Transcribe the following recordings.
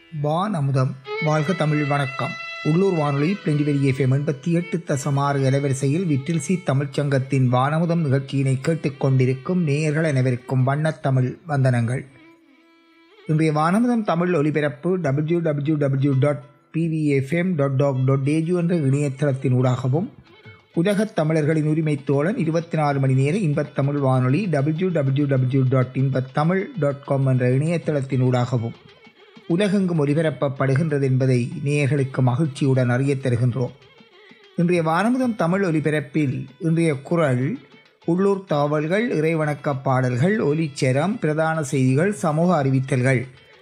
வான் அமுதம் வாழ்க தமிழ் வணக்கம் உள்ளூர் வானொலி பிளெண்டிவெரி எஃப்எம் எண்பத்தி எட்டு தசம் ஆறு அலைவரிசையில் விட்டில் சி தமிழ்ச் சங்கத்தின் வானமுதம் நிகழ்ச்சியினை கேட்டுக்கொண்டிருக்கும் நேயர்கள் அனைவருக்கும் வண்ணத் தமிழ் வந்தனங்கள் இன்றைய வானமுதம் தமிழ் ஒலிபரப்பு W W W dot PVFM dot டாக் டாட் ஏஜு என்ற இணையதளத்தின் ஊடாகவும் உலகத் தமிழர்களின் உரிமை தோழன் இருபத்தி நாலு மணி நேர இன்பத்தமிழ் வானொலி W W W dot Inbathamizh dot com என்ற இணையதளத்தின் ஊடாகவும் உலகெங்கும் ஒலிபரப்பப்படுகின்றது என்பதை நேயர்களுக்கு மகிழ்ச்சியுடன் அறியத் தருகின்றோம் இன்றைய வானமுதம் தமிழ் ஒலிபரப்பில் இன்றைய குரல் உள்ளூர் தகவல்கள் இறைவணக்க பாடல்கள் ஒலிச்சரம் பிரதான செய்திகள் சமூக அறிவித்தல்கள்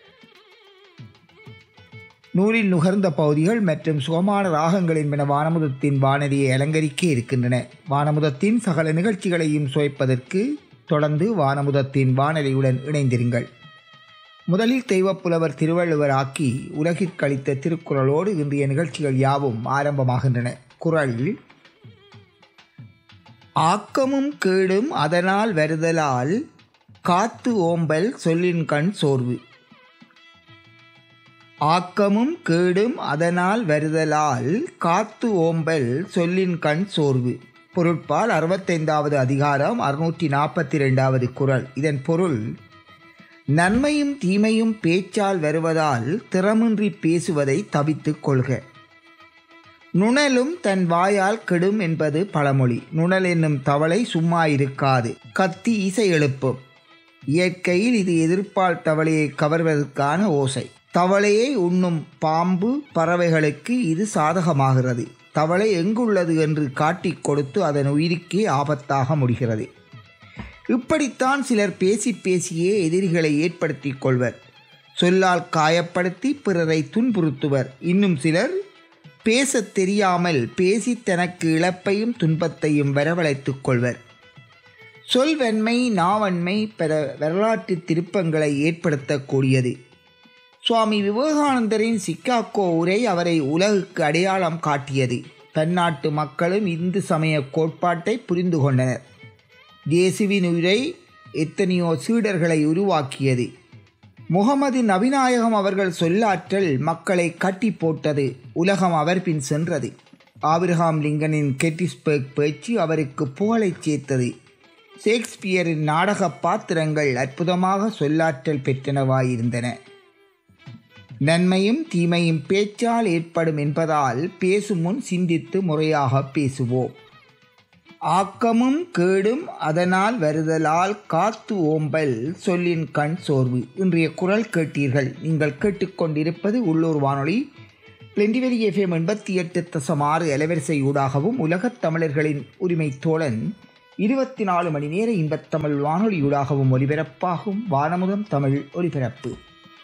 நூலில் நுகர்ந்த பகுதிகள் மற்றும் சுகமான ராகங்கள் என்பன வானமுதத்தின் வானதியை அலங்கரிக்க இருக்கின்றன வானமுதத்தின் சகல நிகழ்ச்சிகளையும் சுவைப்பதற்கு தொடர்ந்து வானமுதத்தின் வானொலியுடன் இணைந்திருங்கள் முதலில் தெய்வப்புலவர் திருவள்ளுவர் ஆக்கி உலகிற்கழித்த திருக்குறளோடு இன்றைய நிகழ்ச்சிகள் யாவும் ஆரம்பமாகின்றன குரல் ஆக்கமும் கேடும் அதனால் வருதலால் காத்து ஓம்பல் சொல்லின் கண் சோர்வு ஆக்கமும் கேடும் அதனால் வருதலால் காத்து ஓம்பல் சொல்லின் கண் சோர்வு பொருட்பால் அறுபத்தைந்தாவது அதிகாரம் அறுநூற்றி நாற்பத்தி ரெண்டாவது குரல் இதன் பொருள் நன்மையும் தீமையும் பேச்சால் வருவதால் திறமின்றி பேசுவதை தவித்துக் கொள்க நுணலும் தன் வாயால் கெடும் என்பது பழமொழி நுணல் என்னும் தவளை சும்மா இருக்காது கத்தி இசை எழுப்பும் இயற்கையில் இது எதிர்ப்பால் தவளையை கவர்வதற்கான ஓசை தவளையை உண்ணும் பாம்பு பறவைகளுக்கு இது சாதகமாகிறது தவளை எங்குள்ளது என்று காட்டிக் கொடுத்து அதன் உயிருக்கே ஆபத்தாக முடிகிறது இப்படித்தான் சிலர் பேசி பேசியே எதிரிகளை ஏற்படுத்தி கொள்வர் சொல்லால் காயப்படுத்தி பிறரை துன்புறுத்துவர் இன்னும் சிலர் பேசத் தெரியாமல் பேசி தனக்கு இழப்பையும் துன்பத்தையும் வரவழைத்துக் கொள்வர் சொல்வன்மை நாவன்மை பிற வரலாற்று திருப்பங்களை ஏற்படுத்தக்கூடியது சுவாமி விவேகானந்தரின் சிக்காகோ உரை அவரை உலகுக்கு அடையாளம் காட்டியது பன்னாட்டு மக்களும் இந்து சமய கோட்பாட்டை புரிந்து கொண்டனர் இயேசுவின் உரை எத்தனையோ சீடர்களை உருவாக்கியது முகமது நபிநாயகம் அவர்கள் சொல்லாற்றல் மக்களை கட்டி போட்டது உலகம் அவர் பின் சென்றது ஆபிரகாம் லிங்கனின் கெட்டிஸ்பர்க் பேச்சு அவருக்கு புகழைச் சேர்த்தது ஷேக்ஸ்பியரின் நாடக பாத்திரங்கள் அற்புதமாக சொல்லாற்றல் பெற்றனவாயிருந்தன நன்மையும் தீமையும் பேச்சால் ஏற்படும் என்பதால் பேசும் முன் சிந்தித்து முறையாக பேசுவோம் ஆக்கமும் கேடும் அதனால் வருதலால் காத்து ஓம்பல் சொல்லின் கண் சோர்வு இன்றைய குரல் கேட்டீர்கள் நீங்கள் கேட்டுக்கொண்டிருப்பது உள்ளூர் வானொலி பிளெண்டிவெரி எஃப்எம் எண்பத்தி எட்டு தசம் ஆறு அலைவரிசை ஊடாகவும் உலகத் தமிழர்களின் உரிமை தோழன் இருபத்தி நாலு மணி நேர இன்பத்தமிழ் வானொலியூடாகவும் ஒலிபரப்பாகும் வானமுதம் தமிழ் ஒலிபரப்பு